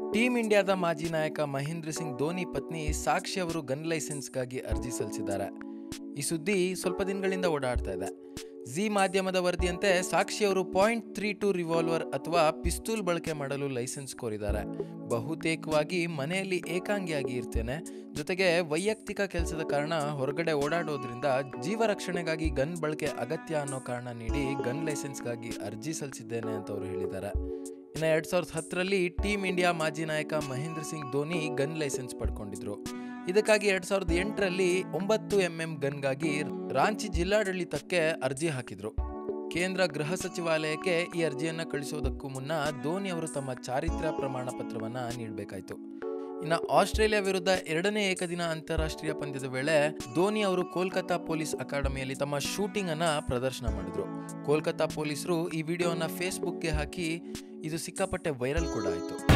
team ಇಂಡಿಯಾದ ಮಾಜಿ ನಾಯಕ ಮಹೇಂದ್ರ ಸಿಂಗ್ ಧೋನಿ ಪತ್ನಿ ಸಾಕ್ಷಿ ಅವರು ಗನ್ ಲೈಸೆನ್ಸ್ಗಾಗಿ ಅರ್ಜಿ ಸಲ್ಲಿಸಿದ್ದಾರೆ ಈ ಸುದ್ದಿ ಸ್ವಲ್ಪ ದಿನಗಳಿಂದ ಓಡಾಡ್ತಾ ಇದೆ ಜಿ ಮಾಧ್ಯಮದ ವರದಿಯಂತೆ ಸಾಕ್ಷಿ ಅವರು ಪಾಯಿಂಟ್ ತ್ರೀ ಟು ರಿವಾಲ್ವರ್ ಅಥವಾ ಪಿಸ್ತೂಲ್ ಬಳಕೆ ಮಾಡಲು ಲೈಸೆನ್ಸ್ ಕೋರಿದ್ದಾರೆ ಬಹುತೇಕವಾಗಿ ಮನೆಯಲ್ಲಿ ಏಕಾಂಗಿಯಾಗಿ ಇರ್ತೇನೆ ಜೊತೆಗೆ ವೈಯಕ್ತಿಕ ಕೆಲಸದ ಕಾರಣ ಹೊರಗಡೆ ಓಡಾಡೋದ್ರಿಂದ ಜೀವ ರಕ್ಷಣೆಗಾಗಿ ಗನ್ ಬಳಕೆ ಅಗತ್ಯ ಅನ್ನೋ ಕಾರಣ ನೀಡಿ ಗನ್ ಲೈಸೆನ್ಸ್ಗಾಗಿ ಅರ್ಜಿ ಸಲ್ಲಿಸಿದ್ದೇನೆ ಅಂತ ಅವರು ಹೇಳಿದ್ದಾರೆ ಇನ್ನು ಎರಡ್ ಸಾವಿರದ ಹತ್ತರಲ್ಲಿ ಟೀಮ್ ಇಂಡಿಯಾ ಮಾಜಿ ನಾಯಕ ಮಹೇಂದ್ರ ಸಿಂಗ್ ಧೋನಿ ಗನ್ ಲೈಸೆನ್ಸ್ ಪಡ್ಕೊಂಡಿದ್ರು ಇದಕ್ಕಾಗಿ ಎರಡ್ ಸಾವಿರದ ಎಂಟರಲ್ಲಿ ಒಂಬತ್ತು ಎಂ ಎಂ ಗನ್ಗಾಗಿ ರಾಂಚಿ ಜಿಲ್ಲಾಡಳಿತಕ್ಕೆ ಅರ್ಜಿ ಹಾಕಿದ್ರು ಕೇಂದ್ರ ಗೃಹ ಸಚಿವಾಲಯಕ್ಕೆ ಈ ಅರ್ಜಿಯನ್ನ ಕಳಿಸೋದಕ್ಕೂ ಮುನ್ನ ಧೋನಿ ಅವರು ತಮ್ಮ ಚಾರಿತ್ರ್ಯ ಪ್ರಮಾಣ ಪತ್ರವನ್ನ ನೀಡಬೇಕಾಯಿತು ಇನ್ನು ಆಸ್ಟ್ರೇಲಿಯಾ ವಿರುದ್ಧ ಎರಡನೇ ಏಕದಿನ ಅಂತಾರಾಷ್ಟ್ರೀಯ ಪಂದ್ಯದ ವೇಳೆ ಧೋನಿ ಅವರು ಕೋಲ್ಕತಾ ಪೊಲೀಸ್ ಅಕಾಡೆಮಿಯಲ್ಲಿ ತಮ್ಮ ಶೂಟಿಂಗ್ ಅನ್ನ ಪ್ರದರ್ಶನ ಮಾಡಿದ್ರು ಕೋಲ್ಕತಾ ಪೊಲೀಸರು ಈ ವಿಡಿಯೋನ ಫೇಸ್ಬುಕ್ಗೆ ಹಾಕಿ ಇದು ಸಿಕ್ಕಾಪಟ್ಟೆ ವೈರಲ್ ಕೂಡ ಆಯಿತು